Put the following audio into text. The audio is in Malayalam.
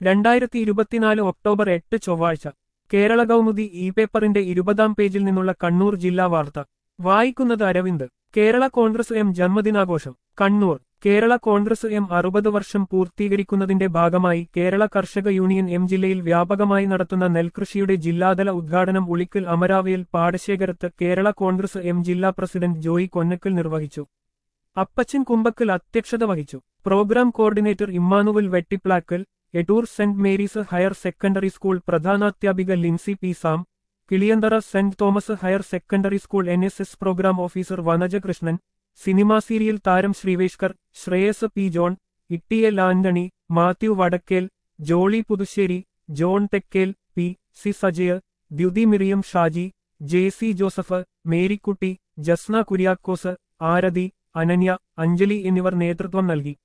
രണ്ടായിരത്തി ഇരുപത്തിനാല് ഒക്ടോബർ എട്ട് ചൊവ്വാഴ്ച കേരള കൗമുദി ഇ പേപ്പറിന്റെ ഇരുപതാം പേജിൽ നിന്നുള്ള കണ്ണൂർ ജില്ലാ വാർത്ത വായിക്കുന്നത് അരവിന്ദ് കേരള കോൺഗ്രസ് എം ജന്മദിനാഘോഷം കണ്ണൂർ കേരള കോൺഗ്രസ് എം അറുപത് വർഷം പൂർത്തീകരിക്കുന്നതിന്റെ ഭാഗമായി കേരള കർഷക യൂണിയൻ എം ജില്ലയിൽ വ്യാപകമായി നടത്തുന്ന നെൽകൃഷിയുടെ ജില്ലാതല ഉദ്ഘാടനം ഉളിക്കൽ അമരാവയിൽ പാടശേഖരത്ത് കേരള കോൺഗ്രസ് എം ജില്ലാ പ്രസിഡന്റ് ജോയി കൊന്നക്കൽ നിർവഹിച്ചു അപ്പച്ചൻ കുമ്പക്കൽ അധ്യക്ഷത വഹിച്ചു program coordinator Immanuel Vettiplackal Ettoor saint Mary's higher secondary school പ്രധാനാധ്യാപിക Lincy P Sam Kiliyanthara saint Thomas higher secondary school N S S program officer Vanaja Krishnan cinema serial താരം Sreeveshkar Sreyas P John Ittiel Antony Mathew Vadakkel Jolly Puthussery John Thekkel P C Sajay Dyuthi Miriam Shaji J C Joseph Marykutty Jasna Kuriakose Arathi Ananya Anjali എന്നിവർ നേതൃത്വം നൽകി